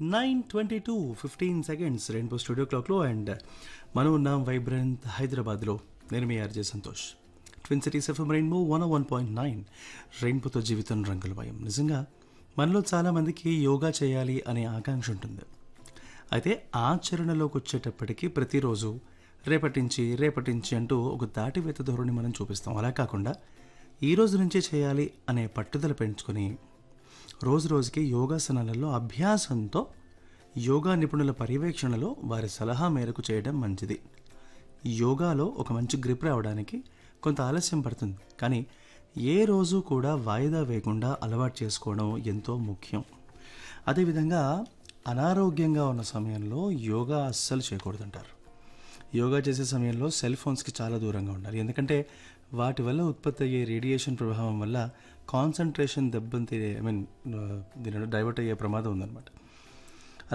nine twenty two fifteen seconds rainbow studio క్లాక్లో and మనం ఉన్నాం వైబ్రెంట్ హైదరాబాద్లో నేను మీ RJ Santosh twin cities FM rainbow one one point nine రెయిన్బోతో జీవితం రంగులమయం నిజంగా మనలో చాలామందికి యోగా చేయాలి అనే ఆకాంక్ష ఉంటుంది అయితే ఆచరణలోకి వచ్చేటప్పటికి ప్రతిరోజు రేపటి నుంచి రేపటి నుంచి అంటూ ఒక దాటివేత ధోరణి మనం చూపిస్తాం అలా కాకుండా ఈ రోజు నుంచే చేయాలి అనే పట్టుదల పెంచుకొని రోజు రోజుకి యోగాసనాలలో అభ్యాసంతో యోగా నిపుణుల పర్యవేక్షణలో వారి సలహా మేరకు చేయడం మంచిది యోగాలో ఒక మంచి గ్రిప్ రావడానికి కొంత ఆలస్యం పడుతుంది కానీ ఏ రోజు కూడా వాయిదా వేయకుండా అలవాటు చేసుకోవడం ఎంతో ముఖ్యం అదేవిధంగా అనారోగ్యంగా ఉన్న సమయంలో యోగా అస్సలు చేయకూడదంటారు యోగా చేసే సమయంలో సెల్ ఫోన్స్కి చాలా దూరంగా ఉండాలి ఎందుకంటే వాటి వల్ల ఉత్పత్తి అయ్యే రేడియేషన్ ప్రభావం వల్ల కాన్సన్ట్రేషన్ దెబ్బతి ఐ మీన్ దీని డైవర్ట్ అయ్యే ప్రమాదం ఉందన్నమాట